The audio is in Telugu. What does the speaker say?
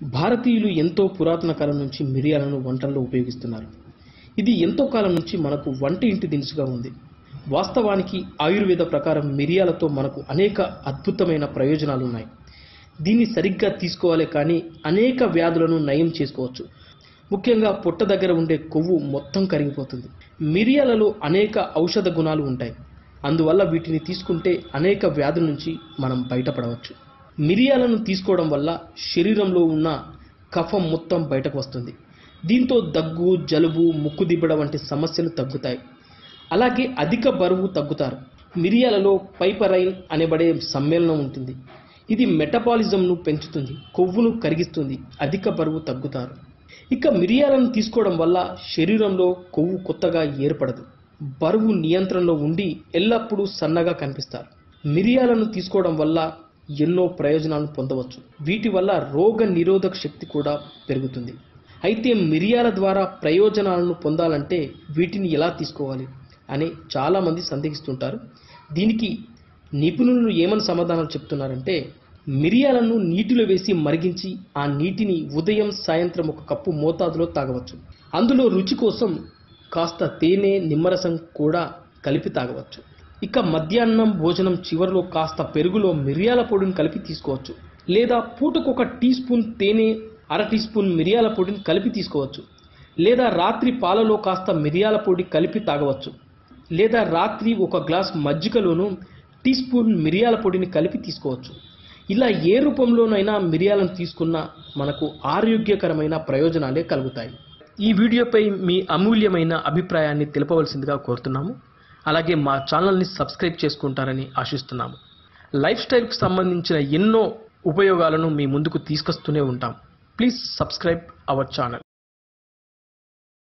భారతీయులు ఎంతో పురాతన కాలం నుంచి మిరియాలను వంటల్లో ఉపయోగిస్తున్నారు ఇది ఎంతో కాలం నుంచి మనకు వంట ఇంటి దినుసుగా ఉంది వాస్తవానికి ఆయుర్వేద ప్రకారం మిరియాలతో మనకు అనేక అద్భుతమైన ప్రయోజనాలు ఉన్నాయి దీన్ని సరిగ్గా తీసుకోవాలి కానీ అనేక వ్యాధులను నయం చేసుకోవచ్చు ముఖ్యంగా పొట్ట దగ్గర ఉండే కొవ్వు మొత్తం కరిగిపోతుంది మిరియాలలో అనేక ఔషధ గుణాలు ఉంటాయి అందువల్ల వీటిని తీసుకుంటే అనేక వ్యాధుల నుంచి మనం బయటపడవచ్చు మిరియాలను తీసుకోవడం వల్ల శరీరంలో ఉన్న కఫం మొత్తం బయటకు వస్తుంది దీంతో దగ్గు జలుబు ముక్కు దిబ్బడం వంటి సమస్యలు తగ్గుతాయి అలాగే అధిక బరువు తగ్గుతారు మిరియాలలో పైపరైన్ అనబడే సమ్మేళనం ఉంటుంది ఇది మెటబాలిజంను పెంచుతుంది కొవ్వును కరిగిస్తుంది అధిక బరువు తగ్గుతారు ఇక మిరియాలను తీసుకోవడం వల్ల శరీరంలో కొవ్వు కొత్తగా ఏర్పడదు బరువు నియంత్రణలో ఉండి ఎల్లప్పుడూ సన్నగా కనిపిస్తారు మిరియాలను తీసుకోవడం వల్ల ఎన్నో ప్రయోజనాలను పొందవచ్చు వీటి వల్ల రోగ నిరోధక శక్తి కూడా పెరుగుతుంది అయితే మిరియాల ద్వారా ప్రయోజనాలను పొందాలంటే వీటిని ఎలా తీసుకోవాలి అని చాలామంది సందేహిస్తుంటారు దీనికి నిపుణులు ఏమని సమాధానాలు చెప్తున్నారంటే మిరియాలను నీటిలో వేసి మరిగించి ఆ నీటిని ఉదయం సాయంత్రం ఒక కప్పు మోతాదులో తాగవచ్చు అందులో రుచి కోసం కాస్త తేనె నిమ్మరసం కూడా కలిపి తాగవచ్చు ఇక మధ్యాహ్నం భోజనం చివరిలో కాస్త పెరుగులో మిరియాల పొడిని కలిపి తీసుకోవచ్చు లేదా పూటకు ఒక టీ స్పూన్ తేనె అర టీ స్పూన్ మిరియాల పొడిని కలిపి తీసుకోవచ్చు లేదా రాత్రి పాలలో కాస్త మిరియాల పొడి కలిపి తాగవచ్చు లేదా రాత్రి ఒక గ్లాస్ మజ్జిగలోనూ టీ స్పూన్ మిరియాల పొడిని కలిపి తీసుకోవచ్చు ఇలా ఏ రూపంలోనైనా మిరియాలను తీసుకున్నా మనకు ఆరోగ్యకరమైన ప్రయోజనాలే కలుగుతాయి ఈ వీడియోపై మీ అమూల్యమైన అభిప్రాయాన్ని తెలపవలసిందిగా కోరుతున్నాము అలాగే మా ఛానల్ని సబ్స్క్రైబ్ చేసుకుంటారని ఆశిస్తున్నాము లైఫ్ స్టైల్కి సంబంధించిన ఎన్నో ఉపయోగాలను మీ ముందుకు తీసుకొస్తూనే ఉంటాం ప్లీజ్ సబ్స్క్రైబ్ అవర్ ఛానల్